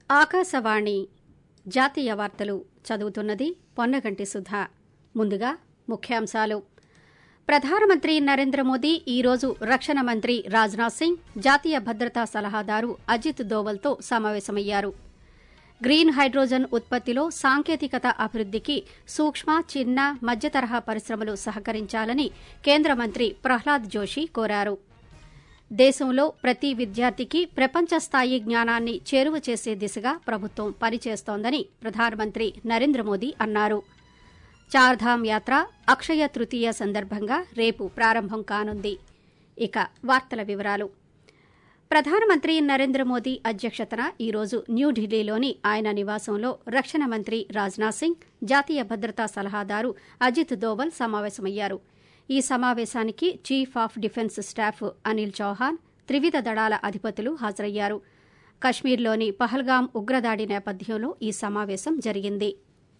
ఆకాశవాణి జాతీయ వార్తలు చదువుతున్నది పొన్నగంటి సుధా ముందుగా ముఖ్యాంశాలు ప్రధానమంత్రి నరేంద్ర మోదీ ఈరోజు రక్షణ మంత్రి రాజ్నాథ్ సింగ్ జాతీయ భద్రతా సలహాదారు అజిత్ దోవల్తో సమావేశమయ్యారు గ్రీన్ హైడ్రోజన్ ఉత్పత్తిలో సాంకేతికత అభివృద్దికి సూక్ష్మ చిన్న మధ్యతరహా పరిశ్రమలు సహకరించాలని కేంద్ర మంత్రి ప్రహ్లాద్ జోషి కోరారు దేశంలో ప్రతి విద్యార్థికి ప్రపంచ స్థాయి జ్ఞానాన్ని చేరువ చేసే దిశగా ప్రభుత్వం పనిచేస్తోందని ప్రధానమంత్రి నరేంద్ర మోదీ అన్నారు చార్ధామ్ యాత్ర అక్షయ తృతీయ సందర్భంగా రేపు ప్రారంభం కానుంది ఇక వార్తల వివరాలు ప్రధానమంత్రి నరేంద్ర మోదీ అధ్యక్షతన ఈరోజు న్యూఢిల్లీలోని ఆయన నివాసంలో రక్షణ మంత్రి రాజ్నాథ్ సింగ్ జాతీయ భద్రతా సలహాదారు అజిత్ దోవల్ సమావేశమయ్యారు ఈ సమావేశానికి chief of defence staff Anil Chauhan త్రివిధ దళాల అధిపతులు హాజరయ్యారు కశ్మీర్లోని పహల్గాం ఉగ్రదాడి నేపథ్యంలో ఈ సమావేశం జరిగింది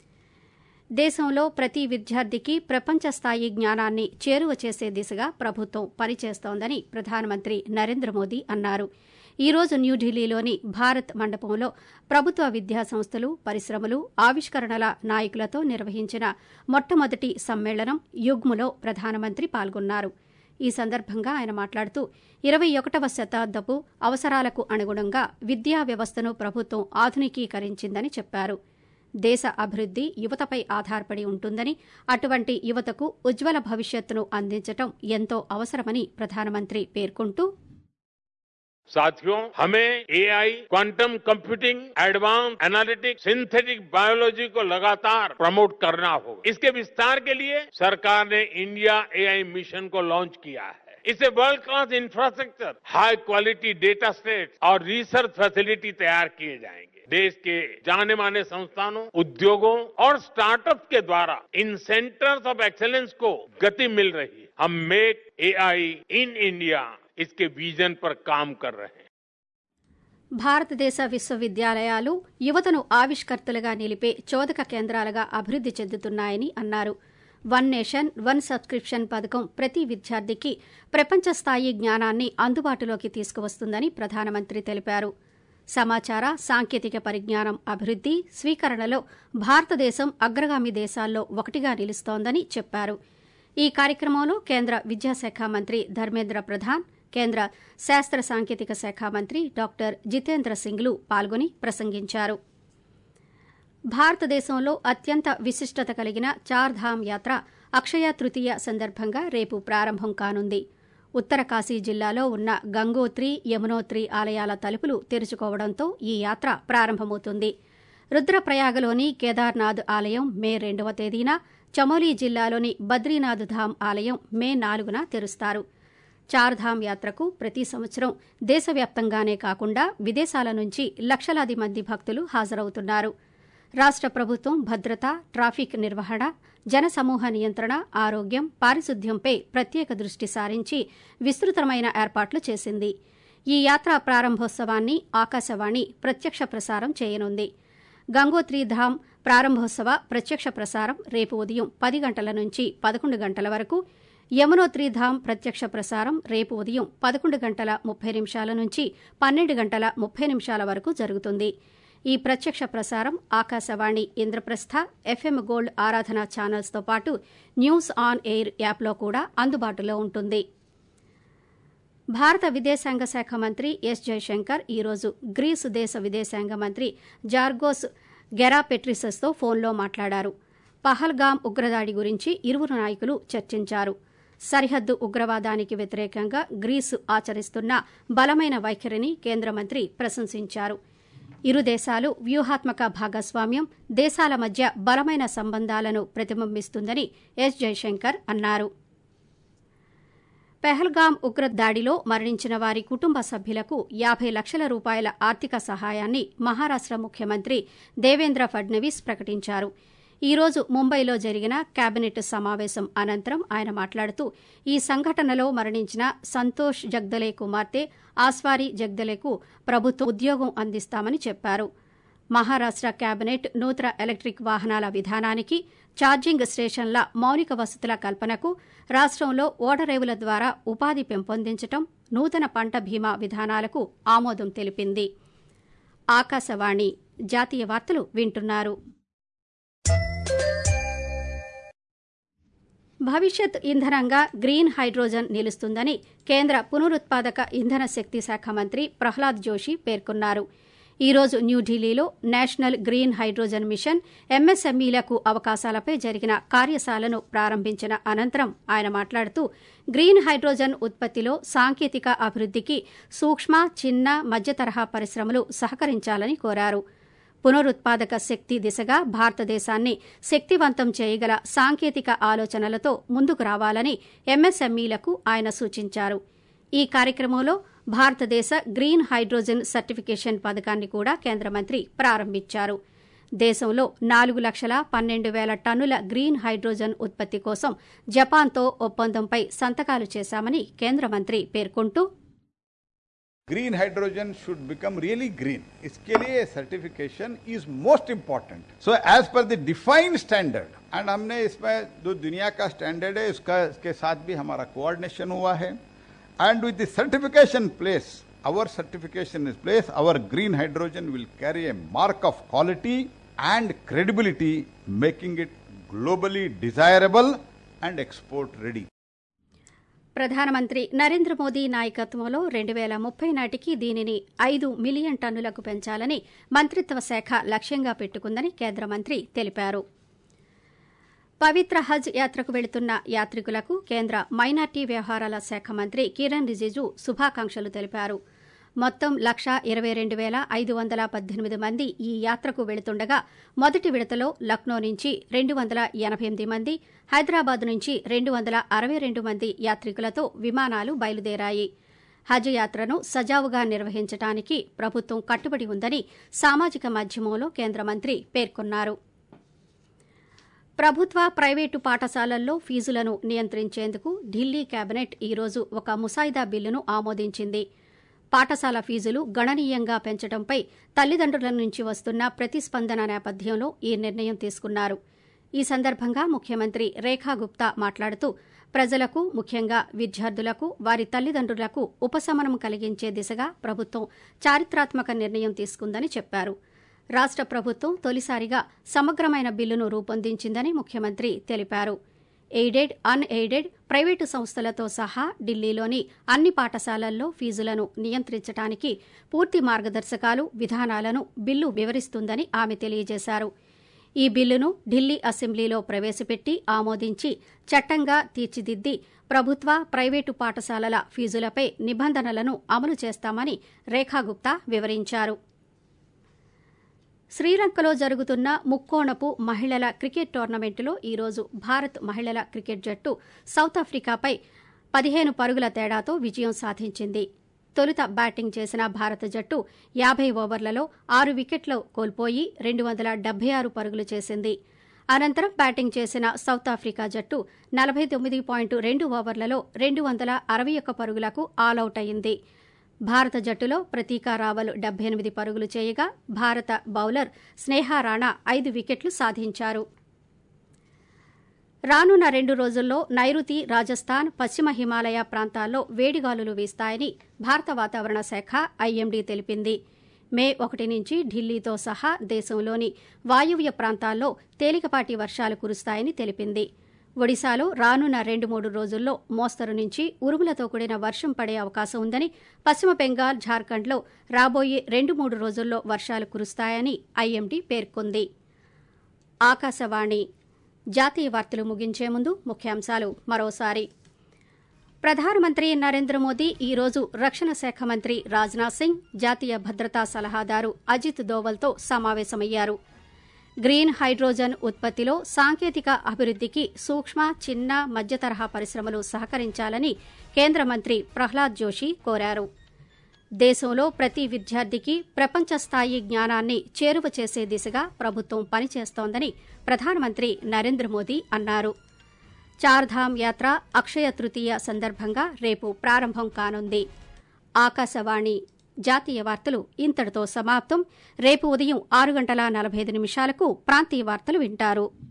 దేశంలో ప్రతి విద్యార్థికి ప్రపంచ స్థాయి జ్ఞానాన్ని చేరువ చేసే దిశగా ప్రభుత్వం పనిచేస్తోందని ప్రధానమంత్రి నరేంద్ర మోదీ అన్నారు ఈ రోజు న్యూఢిల్లీలోని భారత్ మండపంలో ప్రభుత్వ విద్యా సంస్థలు పరిశ్రమలు ఆవిష్కరణల నాయకులతో నిర్వహించిన మొట్టమొదటి సమ్మేళనం యుగ్ములో ప్రధానమంత్రి పాల్గొన్నారు ఈ సందర్భంగా ఆయన మాట్లాడుతూ ఇరవై ఒకటవ శతాబ్దపు అవసరాలకు అనుగుణంగా విద్యా వ్యవస్థను ప్రభుత్వం ఆధునికీకరించిందని చెప్పారు దేశ అభివృద్ది యువతపై ఆధారపడి ఉంటుందని అటువంటి యువతకు ఉజ్వల భవిష్యత్తును అందించడం ఎంతో అవసరమని ప్రధానమంత్రి పేర్కొంటూ साथियों हमें AI quantum computing advance analytics synthetic biology को लगातार प्रमोट करना होगा इसके विस्तार के लिए सरकार ने इंडिया एआई मिशन को लॉन्च किया है इसे world class infrastructure high quality data set और रिसर्च फैसिलिटी तैयार किए जाएंगे देश के जाने माने संस्थानों उद्योगों और स्टार्टअप के द्वारा इन सेंटर्स ऑफ एक्सेलेंस को गति मिल रही है हम मेक एआई इन इंडिया इसके विजन पर काम कर रहे हैं భారతదేశ విశ్వవిద్యాలయాలు యువతను ఆవిష్కర్తలుగా నిలిపే చోదక కేంద్రాలుగా అభివృద్ది చెందుతున్నాయని అన్నారు వన్ నేషన్ వన్ సబ్స్క్రిప్షన్ పథకం ప్రతి విద్యార్థికి ప్రపంచ స్థాయి జ్ఞానాన్ని అందుబాటులోకి తీసుకువస్తుందని ప్రధానమంత్రి తెలిపారు సమాచార సాంకేతిక పరిజ్ఞానం అభివృద్ది స్వీకరణలో భారతదేశం అగ్రగామి దేశాల్లో ఒకటిగా నిలుస్తోందని చెప్పారు ఈ కార్యక్రమంలో కేంద్ర విద్యాశాఖ మంత్రి ధర్మేంద్ర ప్రధాన్ కేంద్ర శాస్త్ర సాంకేతిక శాఖ మంత్రి డాక్టర్ జితేంద్ర సింగ్లు పాల్గొని ప్రసంగించారు భారతదేశంలో అత్యంత విశిష్టత కలిగిన చార్ధామ్ యాత్ర అక్షయ తృతీయ సందర్భంగా రేపు ప్రారంభం కానుంది ఉత్తర కాశీ జిల్లాలో ఉన్న గంగోత్రి యమునోత్రి ఆలయాల తలుపులు తెరుచుకోవడంతో ఈ యాత్ర ప్రారంభమవుతుంది రుద్రప్రయాగలోని కేదార్నాథ్ ఆలయం మే రెండవ తేదీన చమోలీ జిల్లాలోని బద్రీనాథ్ ధామ్ ఆలయం మే నాలుగున తెరుస్తారు చార్ధామ్ యాత్రకు ప్రతి సంవత్సరం దేశవ్యాప్తంగానే కాకుండా విదేశాల నుంచి లక్షలాది మంది భక్తులు హాజరవుతున్నారు రాష్ట ప్రభుత్వం భద్రత ట్రాఫిక్ నిర్వహణ జనసమూహ నియంత్రణ ఆరోగ్యం పారిశుద్ధ్యంపై ప్రత్యేక దృష్టి సారించి విస్తృతమైన ఏర్పాట్లు చేసింది ఈ యాత్ర ప్రారంభోత్సవాన్ని ఆకాశవాణి ప్రత్యక్ష ప్రసారం చేయనుంది గంగోత్రి ధామ్ ప్రారంభోత్సవ ప్రత్యక్ష ప్రసారం రేపు ఉదయం పది గంటల నుంచి పదకొండు గంటల వరకు యమునోత్రి ధామ్ ప్రత్యక్ష ప్రసారం రేపు ఉదయం పదకొండు గంటల ముప్పై నిమిషాల నుంచి పన్నెండు గంటల ముప్పై నిమిషాల వరకు జరుగుతుంది ఈ ప్రత్యక్ష ప్రసారం ఆకాశవాణి ఇంద్రప్రస్థ ఎఫ్ఎం గోల్డ్ ఆరాధన ఛానల్స్తో పాటు న్యూస్ ఆన్ ఎయిర్ యాప్లో కూడా అందుబాటులో ఉంటుంది భారత విదేశాంగ శాఖ మంత్రి ఎస్ జయశంకర్ ఈరోజు గ్రీసు దేశ విదేశాంగ మంత్రి జార్గోస్ గెరాపెట్రిసస్తో ఫోన్లో మాట్లాడారు పహల్గామ్ ఉగ్రదాడి గురించి ఇరువురు నాయకులు చర్చించారు సరిహద్దు ఉగ్రవాదానికి వ్యతిరేకంగా గ్రీసు ఆచరిస్తున్న బలమైన వైఖరిని కేంద్ర మంత్రి ప్రశంసించారు ఇరు దేశాలు వ్యూహాత్మక భాగస్వామ్యం దేశాల మధ్య బలమైన సంబంధాలను ప్రతిబింబిస్తుందని ఎస్ జయశంకర్ అన్నారు పెహల్గాం ఉగ్ర దాడిలో మరణించిన వారి కుటుంబ సభ్యులకు యాభై లక్షల రూపాయల ఆర్థిక సహాయాన్ని మహారాష్ట ముఖ్యమంత్రి దేవేంద్ర ఫడ్నవీస్ ప్రకటించారు ఈ రోజు ముంబైలో జరిగిన కేబినెట్ సమావేశం అనంతరం ఆయన మాట్లాడుతూ ఈ సంఘటనలో మరణించిన సంతోష్ జగ్దలే కుమార్తె ఆస్వారి జగ్దలేకు ప్రభుత్వం ఉద్యోగం అందిస్తామని చెప్పారు మహారాష్ట కేబినెట్ నూతన ఎలక్టిక్ వాహనాల విధానానికి ఛార్జింగ్ స్టేషన్ల మౌలిక వసతుల కల్పనకు రాష్టంలో ఓడరేవుల ద్వారా ఉపాధి పెంపొందించడం నూతన పంట బీమా విధానాలకు ఆమోదం తెలిపింది ఆకాశవాణి జాతీయ వార్తలు వింటున్నారు భవిష్యత్ ఇంధనంగా గ్రీన్ హైడ్రోజన్ నిలుస్తుందని కేంద్ర పునరుత్పాదక ఇంధన శక్తి శాఖ మంత్రి ప్రహ్లాద్ జోషి పేర్కొన్నారు ఈ రోజు న్యూఢిల్లీలో నేషనల్ గ్రీన్ హైడ్రోజన్ మిషన్ ఎంఎస్ఎంఈలకు అవకాశాలపై జరిగిన కార్యశాలను ప్రారంభించిన అనంతరం ఆయన మాట్లాడుతూ గ్రీన్ హైడ్రోజన్ ఉత్పత్తిలో సాంకేతిక అభివృద్దికి సూక్ష్మ చిన్న మధ్య తరహా పరిశ్రమలు సహకరించాలని కోరారు పునరుత్పాదక శక్తి దిశగా భారతదేశాన్ని శక్తివంతం చేయగల సాంకేతిక ఆలోచనలతో ముందుకు రావాలని ఎంఎస్ఎంఈలకు ఆయన సూచించారు ఈ కార్యక్రమంలో భారతదేశ గ్రీన్ హైడ్రోజన్ సర్టిఫికేషన్ పథకాన్ని కూడా కేంద్ర మంత్రి ప్రారంభించారు దేశంలో నాలుగు లక్షల పన్నెండు వేల టన్నుల గ్రీన్ హైడ్రోజన్ ఉత్పత్తి కోసం జపాన్తో ఒప్పందంపై సంతకాలు చేశామని కేంద్ర మంత్రి పేర్కొంటూ green hydrogen should become really green इसके लिए certification is most important so as per the defined standard and हमने इसमें जो दुनिया का स्टैंडर्ड है उसका इसके साथ भी हमारा कोऑर्डिनेशन हुआ है and with the certification place our certification is place our green hydrogen will carry a mark of quality and credibility making it globally desirable and export ready ప్రధానమంత్రి నరేంద్ర మోదీ నాయకత్వంలో రెండు వేల ముప్పై నాటికి దీనిని ఐదు మిలియన్ టన్నులకు పెంచాలని మంత్రిత్వ శాఖ లక్ష్యంగా పెట్టుకుందని కేంద్ర మంత్రి తెలిపారు పవిత్ర హజ్ యాత్రకు వెళుతున్న యాత్రికులకు కేంద్ర మైనార్టీ వ్యవహారాల శాఖ మంత్రి కిరణ్ రిజిజు శుభాకాంక్షలు తెలిపారు మొత్తం లక్ష ఇరవై రెండు వేల ఐదు వందల పద్దెనిమిది మంది ఈ యాత్రకు వెళుతుండగా మొదటి విడతలో లక్నో నుంచి రెండు వందల ఎనభై ఎనిమిది మంది హైదరాబాద్ నుంచి రెండు వందల అరవై రెండు మంది యాత్రికులతో విమానాలు బయలుదేరాయి హజ్ యాత్రను సజావుగా నిర్వహించడానికి ప్రభుత్వం కట్టుబడి ఉందని సామాజిక మాధ్యమంలో కేంద్ర మంత్రి పేర్కొన్నారు ప్రభుత్వ ప్రైవేటు పాఠశాలల్లో ఫీజులను నియంత్రించేందుకు ఢిల్లీ కేబినెట్ ఈరోజు ఒక ముసాయిదా బిల్లును ఆమోదించింది పాఠశాల ఫీజులు గణనీయంగా పెంచడంపై తల్లిదండ్రుల నుంచి వస్తున్న ప్రతిస్పందన నేపథ్యంలో ఈ నిర్ణయం తీసుకున్నారు ఈ సందర్భంగా ముఖ్యమంత్రి రేఖా గుప్తా మాట్లాడుతూ ప్రజలకు ముఖ్యంగా విద్యార్థులకు వారి తల్లిదండ్రులకు ఉపశమనం కలిగించే దిశగా ప్రభుత్వం చారిత్రాత్మక నిర్ణయం తీసుకుందని చెప్పారు రాష్ట ప్రభుత్వం తొలిసారిగా సమగ్రమైన బిల్లును రూపొందించిందని ముఖ్యమంత్రి తెలిపారు ఎయిడెడ్ అన్ ఎయిడెడ్ ప్రైవేటు సంస్థలతో సహా ఢిల్లీలోని అన్ని పాఠశాలల్లో ఫీజులను నియంత్రించడానికి పూర్తి మార్గదర్శకాలు విధానాలను బిల్లు వివరిస్తుందని ఆమె తెలియజేశారు ఈ బిల్లును ఢిల్లీ అసెంబ్లీలో ప్రవేశపెట్టి ఆమోదించి చట్టంగా తీర్చిదిద్ది ప్రభుత్వ ప్రైవేటు పాఠశాలల ఫీజులపై నిబంధనలను అమలు చేస్తామని రేఖాగుప్తా వివరించారు శ్రీలంకలో జరుగుతున్న ముక్కోణపు మహిళల క్రికెట్ టోర్నమెంటులో ఈరోజు భారత్ మహిళల క్రికెట్ జట్టు సౌత్ ఆఫ్రికాపై పదిహేను పరుగుల తేడాతో విజయం సాధించింది తొలుత బ్యాటింగ్ చేసిన భారత జట్టు యాభై ఓవర్లలో ఆరు వికెట్లు కోల్పోయి రెండు వందల డెబ్బై ఆరు పరుగులు చేసింది అనంతరం బ్యాటింగ్ చేసిన సౌత్ ఆఫ్రికా జట్టు నలభై తొమ్మిది పాయింట్ రెండు ఓవర్లలో రెండు వందల అరవై ఒక్క పరుగులకు ఆలౌట్ అయింది భారత జట్టులో ప్రతీకా రావల్ డెబ్బై ఎనిమిది పరుగులు చేయగా భారత బౌలర్ స్నేహ రాణా ఐదు వికెట్లు సాధించారు రానున్న రెండు రోజుల్లో నైరుతి రాజస్థాన్ పశ్చిమ హిమాలయ ప్రాంతాల్లో వేడిగాలులు వీస్తాయని భారత వాతావరణ శాఖ ఐఎండీ తెలిపింది మే ఒకటి నుంచి ఢిల్లీతో సహా దేశంలోని వాయువ్య ప్రాంతాల్లో తేలికపాటి వర్షాలు కురుస్తాయని తెలిపింది ఒడిశాలో రానున్న రెండు మూడు రోజుల్లో మోస్తరు నుంచి ఉరుములతో కూడిన వర్షం పడే అవకాశం ఉందని పశ్చిమ బెంగాల్ ఝార్ఖండ్లో రాబోయే రెండు మూడు రోజుల్లో వర్షాలు కురుస్తాయని ఐఎండీ పేర్కొంది ఆకాశవాణి జాతీయ వార్తలు ముగించే ముందు ముఖ్యాంశాలు మరోసారి ప్రధానమంత్రి నరేంద్ర మోదీ ఈ రోజు రక్షణ శాఖ మంత్రి రాజ్నాథ్ సింగ్ జాతీయ భద్రతా సలహాదారు అజిత్ దోవల్తో సమావేశమయ్యారు గ్రీన్ హైడ్రోజన్ ఉత్పత్తిలో సాంకేతిక అభివృద్దికి సూక్ష్మ చిన్న మధ్య తరహా పరిశ్రమలు సహకరించాలని కేంద్ర మంత్రి ప్రహ్లాద్ జోషి కోరారు దేశంలో ప్రతి విద్యార్థికి ప్రపంచ స్థాయి జ్ఞానాన్ని చేరువ చేసే దిశగా ప్రభుత్వం పనిచేస్తోందని ప్రధానమంత్రి నరేంద్ర మోదీ అన్నారు చార్ధామ్ యాత్ర అక్షయ తృతీయ సందర్భంగా రేపు ప్రారంభం కానుంది ఆకాశవాణి జాతీయ వార్తలు ఇంతటితో సమాప్తం రేపు ఉదయం ఆరు గంటల నలభై ఐదు నిమిషాలకు ప్రాంతీయ వార్తలు వింటారు